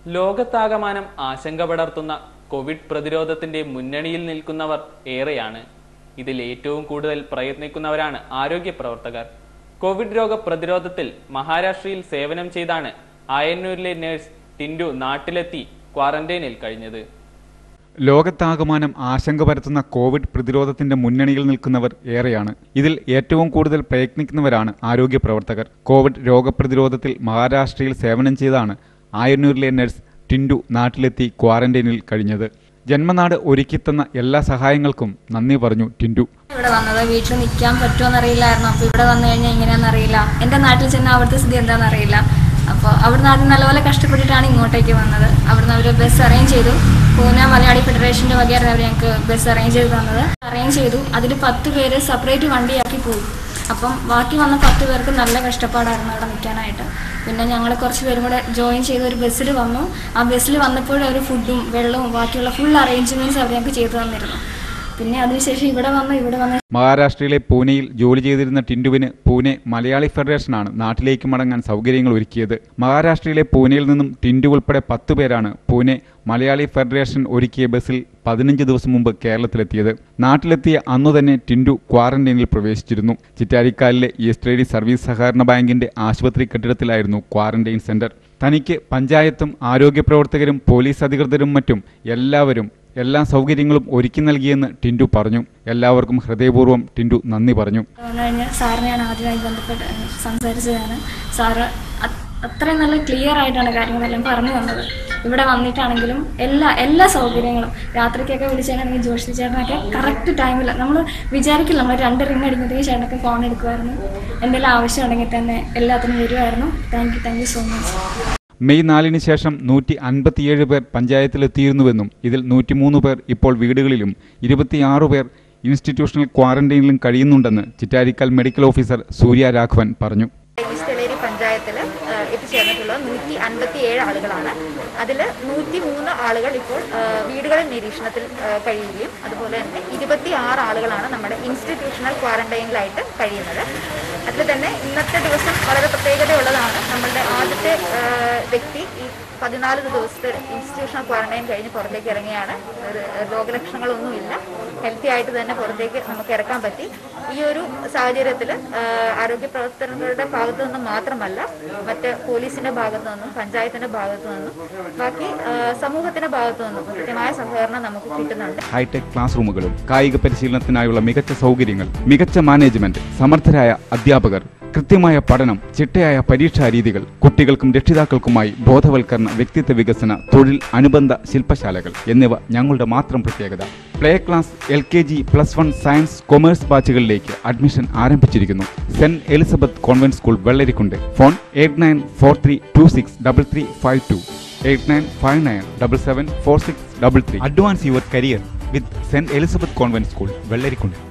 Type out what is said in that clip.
ലോകത്താകമാനം ആശങ്ക പടർത്തുന്ന കോവിഡ് പ്രതിരോധത്തിന്റെ മുന്നണിയിൽ നിൽക്കുന്നവർ ഏറെയാണ് ഇതിൽ ഏറ്റവും കൂടുതൽ പ്രയത്നിക്കുന്നവരാണ് ആരോഗ്യ പ്രവർത്തകർ കോവിഡ് രോഗ പ്രതിരോധത്തിൽ മഹാരാഷ്ട്രയിൽ സേവനം ചെയ്താണ് ആയന്നൂരിലെ നഴ്സ് ടിൻഡു നാട്ടിലെത്തി ക്വാറന്റൈനിൽ കഴിഞ്ഞത് ലോകത്താകമാനം ആശങ്ക പരത്തുന്ന കോവിഡ് പ്രതിരോധത്തിന്റെ മുന്നണിയിൽ നിൽക്കുന്നവർ ഏറെയാണ് ഇതിൽ ഏറ്റവും കൂടുതൽ പ്രയത്നിക്കുന്നവരാണ് ആരോഗ്യ പ്രവർത്തകർ കോവിഡ് രോഗപ്രതിരോധത്തിൽ മഹാരാഷ്ട്രയിൽ സേവനം ചെയ്താണ് ആയന്നൂരിലെ നഴ്സ് ടിൻഡു നാട്ടിലെത്തി ക്വാറന്റൈനിൽ കഴിഞ്ഞത് ജന്മനാട് ഒരുക്കിത്തന്ന എല്ലാ സഹായങ്ങൾക്കും നന്ദി പറഞ്ഞു ടിൻഡു ഇവിടെ വന്നത് വീട്ടിൽ നിൽക്കാൻ പറ്റുമോ അറിയില്ലായിരുന്നു അപ്പോൾ ഇവിടെ വന്നു കഴിഞ്ഞാൽ എങ്ങനെയാണെന്ന് അറിയില്ല എൻ്റെ നാട്ടിൽ ചെന്നാൽ അവിടുത്തെ സ്ഥിതി എന്താണെന്ന് അറിയില്ല അപ്പോൾ അവിടുന്ന് ആദ്യം നല്ലപോലെ കഷ്ടപ്പെട്ടിട്ടാണ് ഇങ്ങോട്ടേക്ക് വന്നത് അവിടുന്ന് അവർ ബസ് അറേഞ്ച് ചെയ്തു പൂനെ മലയാളി ഫെഡറേഷൻ്റെ വകയായിരുന്നു അവർ ഞങ്ങൾക്ക് ബസ് അറേഞ്ച് ചെയ്ത് തന്നത് അറേഞ്ച് ചെയ്തു അതിൽ പത്ത് പേര് സെപ്പറേറ്റ് വണ്ടിയാക്കി പോയി അപ്പം ബാക്കി വന്ന പത്ത് പേർക്ക് നല്ല കഷ്ടപ്പാടായിരുന്നു അവിടെ നിൽക്കാനായിട്ട് പിന്നെ ഞങ്ങൾ കുറച്ച് പേരും കൂടെ ജോയിൻ ചെയ്ത് ഒരു ബസ്സിൽ വന്നു ആ ബസ്സിൽ വന്നപ്പോഴും അവർ ഫുഡും വെള്ളവും ബാക്കിയുള്ള ഫുൾ അറേഞ്ച്മെൻറ്റ്സ് അവർ ഞങ്ങൾക്ക് ചെയ്തു തന്നിരുന്നു പിന്നെ അതിനുശേഷം ഇവിടെ വന്ന് ഇവിടെ വന്ന് മഹാരാഷ്ട്രയിലെ പൂനെയിൽ ജോലി ചെയ്തിരുന്ന ടിൻഡുവിന് പൂനെ മലയാളി ഫെഡറേഷനാണ് നാട്ടിലേക്ക് മടങ്ങാൻ സൗകര്യങ്ങൾ ഒരുക്കിയത് മഹാരാഷ്ട്രയിലെ പൂനെയിൽ നിന്നും ടിൻഡു ഉൾപ്പെടെ പത്തു പേരാണ് പൂനെ മലയാളി ഫെഡറേഷൻ ഒരുക്കിയ ബസ്സിൽ പതിനഞ്ച് ദിവസം മുമ്പ് കേരളത്തിലെത്തിയത് നാട്ടിലെത്തിയ അന്നു തന്നെ ടിൻഡു ക്വാറന്റൈനിൽ പ്രവേശിച്ചിരുന്നു ചിറ്റാരിക്കാലിലെ ഈസ്റ്റ് ഐ ഡി സർവീസ് സഹകരണ ബാങ്കിന്റെ ആശുപത്രി കെട്ടിടത്തിലായിരുന്നു ക്വാറന്റൈൻ സെന്റർ തനിക്ക് പഞ്ചായത്തും ആരോഗ്യ പ്രവർത്തകരും പോലീസ് അധികൃതരും മറ്റും എല്ലാവരും എല്ലാ സൗകര്യങ്ങളും ഒരുക്കി നൽകിയെന്ന് ടിൻഡു പറഞ്ഞു എല്ലാവർക്കും ഹൃദയപൂർവ്വം ടിൻഡു നന്ദി പറഞ്ഞു വന്നു കഴിഞ്ഞാൽ സാറിനെ ഞാൻ ആദ്യമായി ബന്ധപ്പെട്ട് സംസാരിച്ചതാണ് സാറ് അത് അത്രയും നല്ല ക്ലിയർ ആയിട്ടാണ് കാര്യങ്ങളെല്ലാം പറഞ്ഞു തന്നത് ഇവിടെ വന്നിട്ടാണെങ്കിലും എല്ലാ എല്ലാ സൗകര്യങ്ങളും രാത്രിക്കൊക്കെ വിളിച്ചാണെങ്കിൽ ജോഷി ചേട്ടനൊക്കെ കറക്റ്റ് ടൈമിൽ നമ്മൾ വിചാരിക്കില്ല നമ്മൾ രണ്ട് റിങ് അടിക്കുമ്പോഴത്തേക്ക് ചേട്ടനൊക്കെ ഫോൺ എടുക്കുമായിരുന്നു എന്തെങ്കിലും ആവശ്യമുണ്ടെങ്കിൽ തന്നെ എല്ലാത്തിനും വരുമായിരുന്നു thank you thank you so much May നാലിന് ശേഷം നൂറ്റി അൻപത്തിയേഴ് പേർ പഞ്ചായത്തിലെത്തിയിരുന്നുവെന്നും ഇതിൽ നൂറ്റിമൂന്ന് പേർ ഇപ്പോൾ വീടുകളിലും ഇരുപത്തിയാറ് പേർ ഇൻസ്റ്റിറ്റ്യൂഷണൽ ക്വാറന്റൈനിലും കഴിയുന്നുണ്ടെന്ന് ചിറ്റാരിക്കൽ മെഡിക്കൽ ഓഫീസർ സൂര്യ രാഘവൻ പറഞ്ഞു ഈസ്റ്റ് എളേരി പഞ്ചായത്തിൽ എത്തിച്ചേർന്നിട്ടുള്ളത് നൂറ്റി അൻപത്തി ഏഴ് ആളുകളാണ് അതിൽ നൂറ്റി മൂന്ന് ആളുകൾ ഇപ്പോൾ ആ, വീടുകളിൽ നിരീക്ഷണത്തിൽ ആ, കഴിയുകയും അതുപോലെ തന്നെ ഇരുപത്തി ആറ് ആളുകളാണ് നമ്മുടെ ഇൻസ്റ്റിറ്റ്യൂഷണൽ ക്വാറന്റൈനിലായിട്ട് കഴിയുന്നത് അതിൽ തന്നെ ഇന്നത്തെ ദിവസം വളരെ പ്രത്യേകതയുള്ളതാണ് നമ്മളുടെ ആദ്യത്തെ ആ, വ്യക്തി ഈ പതിനാല് ദിവസത്തെ ഇൻസ്റ്റിറ്റ്യൂഷണൽ ക്വാറന്റൈൻ കഴിഞ്ഞ് പുറത്തേക്ക് ഇറങ്ങിയാണ് ഒരു രോഗലക്ഷണങ്ങളൊന്നുമില്ല ഹെൽത്തി ആയിട്ട് തന്നെ പുറത്തേക്ക് നമുക്ക് ഇറക്കാൻ പറ്റി ഈ ഒരു സാഹചര്യത്തിൽ ആരോഗ്യ പ്രവർത്തകരുടെ ഭാഗത്തു നിന്നും മാത്രമല്ല മറ്റ് പോലീസിന്റെ ഭാഗത്തു നിന്നും പഞ്ചായത്തിന്റെ ഭാഗത്തു നിന്നും ബാക്കി ആ, സമൂഹത്തിന്റെ ഭാഗത്തു നിന്നും കൃത്യമായ സഹകരണം നമുക്ക് കിട്ടുന്നുണ്ട് ഹൈടെക് ക്ലാസ് റൂമുകളും കായിക പരിശീലനത്തിനായുള്ള മികച്ച സൗകര്യങ്ങൾ മികച്ച മാനേജ്മെന്റ് സമർത്ഥരായ അധ്യാപകർ കൃത്യമായ പഠനം ചിട്ടയായ പരീക്ഷാ രീതികൾ കുട്ടികൾക്കും രക്ഷിതാക്കൾക്കുമായി ബോധവൽക്കരണ വ്യക്തിത്വ വികസന തൊഴിൽ അനുബന്ധ ശില്പശാലകൾ എന്നിവ ഞങ്ങളുടെ മാത്രം പ്രത്യേകത play class L K G plus one science commerce ബാച്ചുകളിലേക്ക് അഡ്മിഷൻ ആരംഭിച്ചിരിക്കുന്നു saint Elizabeth convent school Vellarikundu phone eight nine four three two six double three five two eight nine five nine double seven four six double three advance your career with saint Elizabeth convent school Vellarikundu